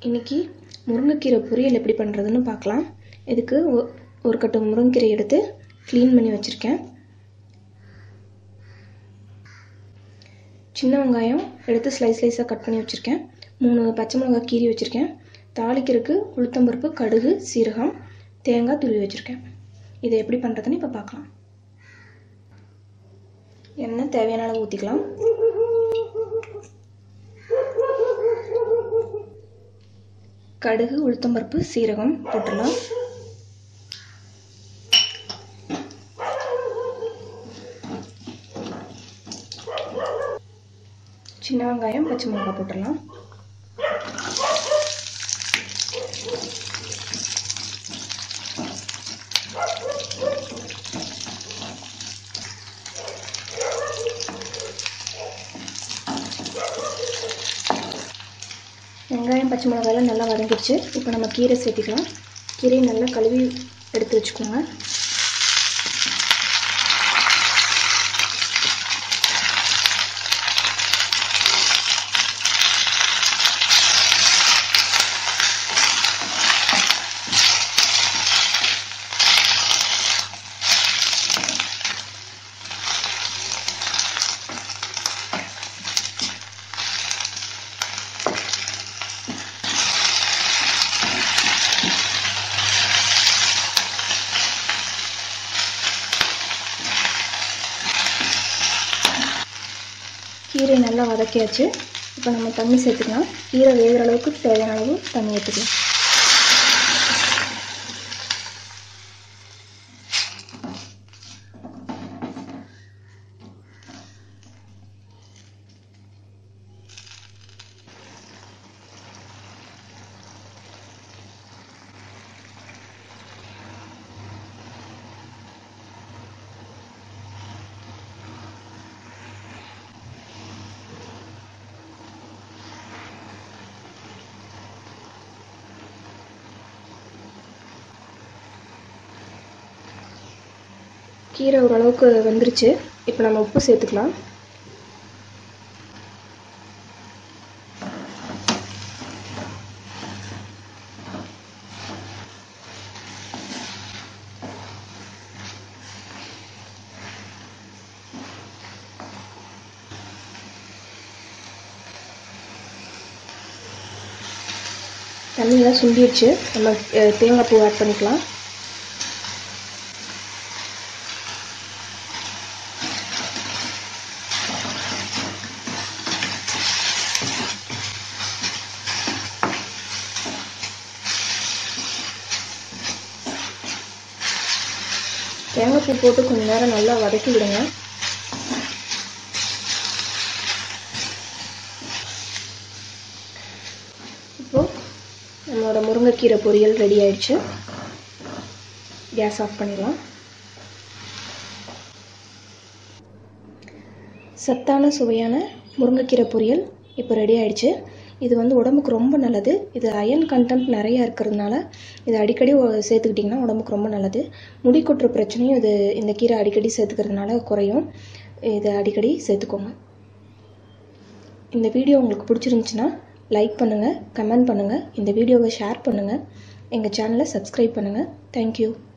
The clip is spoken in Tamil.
இன்றைக்கி முருங்கைக்கீரை பொரியல் எப்படி பண்ணுறதுன்னு பார்க்கலாம் இதுக்கு ஒ- ஒரு கட்டு முருங்கைக்கீரை எடுத்து க்ளீன் பண்ணி வச்சுருக்கேன் சின்ன வெங்காயம் எடுத்து ஸ்லைஸ் ஸ்லைஸாக கட் பண்ணி வச்சுருக்கேன் மூணு பச்சை மிளகாய் கீறி வச்சுருக்கேன் தாளிக்கிறதுக்கு உளுத்தம்பருப்பு கடுகு சீரகம் தேங்காய் துருவி வச்சுருக்கேன் இதை எப்படி பண்ணுறதுன்னு இப்போ பார்க்கலாம் எண்ணெய் தேவையான அளவு ஊற்றிக்கலாம் கடுகு உளுத்தம்பருப்பு சீரகம் போட்டுடலாம் சின்ன வெங்காயம் பச்சை மிளகாய் போட்டுடலாம் வெங்காயம் பச்சை மிளகாயெல்லாம் நல்லா வதங்கிடுச்சு இப்போ நம்ம கீரை சேர்த்திக்கலாம் கீரையை நல்லா கழுவி எடுத்து வச்சுக்கோங்க கீரை நல்லா வதக்கியாச்சு இப்போ நம்ம தண்ணி சேர்த்துக்கலாம் கீரை வேகிற அளவுக்கு தேவையான அளவு தண்ணி ஊற்றிக்கலாம் கீரை ஓரளவுக்கு வெந்துருச்சு இப்போ நம்ம உப்பு சேர்த்துக்கலாம் தண்ணியெல்லாம் சுண்டிடுச்சு நம்ம அஹ், தேங்காய் பூ ஆட் பண்ணிக்கலாம் தேங்காய் பூ போட்டு கொஞ்ச நேரம் நல்லா வதக்கி விடுங்க இப்போ நம்மளோட முருங்கைக்கீரை பொரியல் ரெடி ஆயிடுச்சு கேஸ் ஆஃப் பண்ணிடலாம் சத்தான சுவையான முருங்கைக்கீரை பொரியல் இப்போ ரெடி ஆயிடுச்சு இது வந்து உடம்புக்கு ரொம்ப நல்லது இது அயன் கண்டென்ட் நிறையா இருக்கிறதுனால இது அடிக்கடி ஒ- சேர்த்துக்கிட்டிங்கன்னா உடம்புக்கு ரொம்ப நல்லது முடி கொட்டுற பிரச்சனையும் இது இந்த கீரை அடிக்கடி சேர்த்துக்கிறதுனால குறையும் இதை அடிக்கடி சேர்த்துக்கோங்க இந்த வீடியோ உங்களுக்கு பிடிச்சிருந்துச்சுன்னா லைக் பண்ணுங்கள் கமெண்ட் பண்ணுங்கள் இந்த வீடியோவை ஷேர் பண்ணுங்கள் எங்கள் சேனலை சப்ஸ்கிரைப் பண்ணுங்கள் தேங்க்யூ